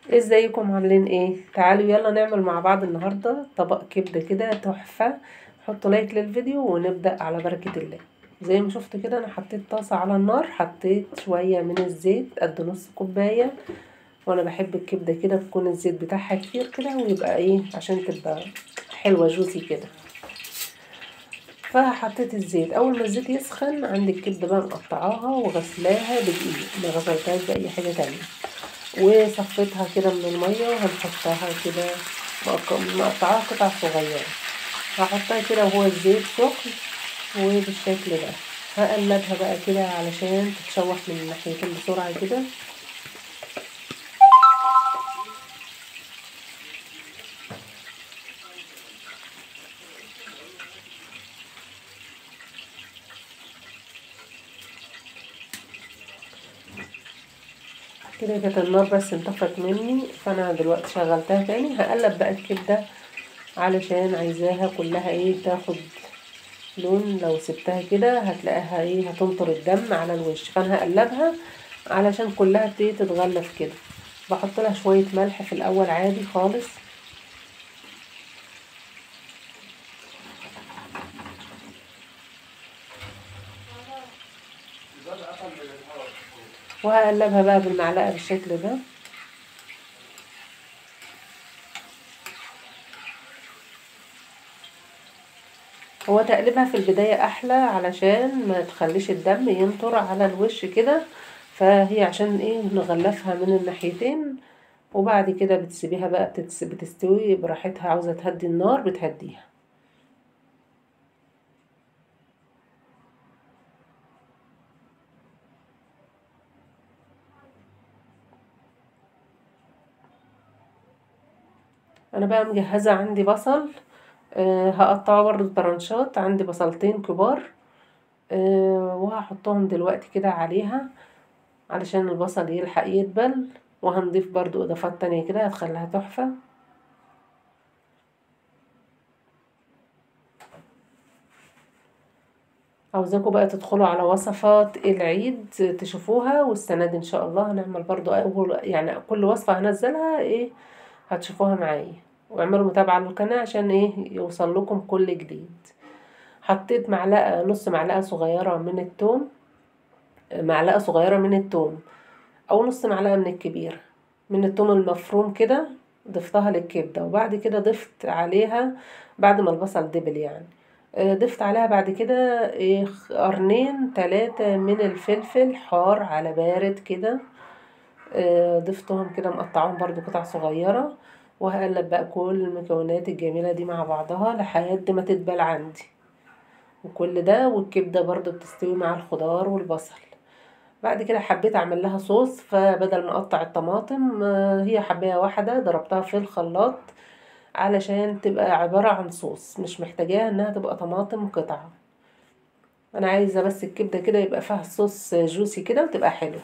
ازيكم عاملين ايه تعالوا يلا نعمل مع بعض النهارده طبق كبده كده تحفه حطوا لايك للفيديو ونبدا على بركه الله زي ما شفت كده انا حطيت طاسه على النار حطيت شويه من الزيت قد نص كوبايه وانا بحب الكبده كده تكون الزيت بتاعها كتير كده ويبقى ايه عشان تبقى حلوه جوسي كده فحطيت الزيت اول ما الزيت يسخن عندي الكبده بقى مقطعاها وغسلاها بدقيق ما غسلتهاش باي حاجه تانية وصفيتها كده من المية وهنحطها كده مقطعاها قطع صغيرة هحطها كده وهو الزيت سخن وبالشكل ده هقلبها بقى كده علشان تتشوح من الناحيتين بسرعة كده كده كانت النار بس انطفت مني فانا دلوقتي شغلتها تاني هقلب بقى الكبده علشان عايزاها كلها ايه تاخد لون لو سبتها كده هتلاقيها ايه هتنطر الدم على الوش فانا هقلبها علشان كلها تتغلف كده بحط لها شويه ملح في الاول عادي خالص وهقلبها بقى بالمعلقه بالشكل ده هو تقليبها في البداية أحلى علشان ما تخليش الدم ينطر على الوش كده فهي عشان ايه نغلفها من الناحيتين وبعد كده بتسيبيها بقى بتستوي براحتها عاوزة تهدي النار بتهديها انا بقى مجهزة عندي بصل أه هقطعه برضو طرنشات عندي بصلتين كبار أه وهحطهم دلوقتي كده عليها علشان البصل يلحق يدبل وهنضيف برضو اضافات تانية كده هتخليها تحفة عاوزاكم بقى تدخلوا على وصفات العيد تشوفوها والسنة دي ان شاء الله هنعمل برضو اول يعني كل وصفة هنزلها ايه هتشوفوها معايا واعملوا متابعة للقناة عشان ايه يوصل لكم كل جديد حطيت معلقة نص معلقة صغيرة من التوم معلقة صغيرة من التوم او نص معلقة من الكبيرة من التوم المفروم كده ضفتها للكبدة وبعد كده ضفت عليها بعد ما البصل دبل يعني ضفت عليها بعد كده قرنين تلاتة من الفلفل حار على بارد كده ضفتهم كده مقطعهم برضو قطع صغيرة وهقلب بقى كل المكونات الجميلة دي مع بعضها لحد ما تدبل عندي وكل ده والكبدة برضو بتستوي مع الخضار والبصل بعد كده حبيت اعمل لها صوص فبدل ما اقطع الطماطم هي حباية واحدة ضربتها في الخلاط علشان تبقى عبارة عن صوص مش محتاجاها انها تبقى طماطم قطعة انا عايزة بس الكبدة كده يبقى فيها صوص جوسي كده وتبقى حلوة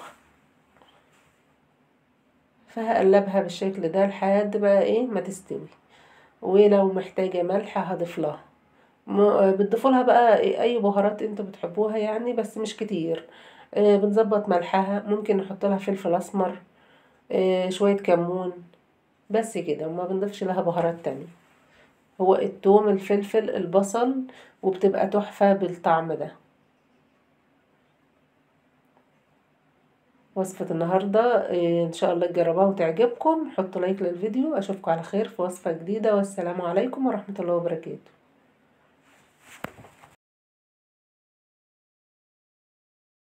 فهقلبها بالشكل ده لحد بقى ايه ما تستوي ولو محتاجة ملح هضيف لها بتضيفوا لها بقى اي بهارات انتوا بتحبوها يعني بس مش كتير آه بنظبط ملحها ممكن نحط لها فلفل اسمر آه شوية كمون بس كده وما بنضيفش لها بهارات تانية هو التوم الفلفل البصل وبتبقى تحفة بالطعم ده وصفة النهاردة إن شاء الله تجربوها وتعجبكم حطوا لايك للفيديو أشوفكم على خير في وصفة جديدة والسلام عليكم ورحمة الله وبركاته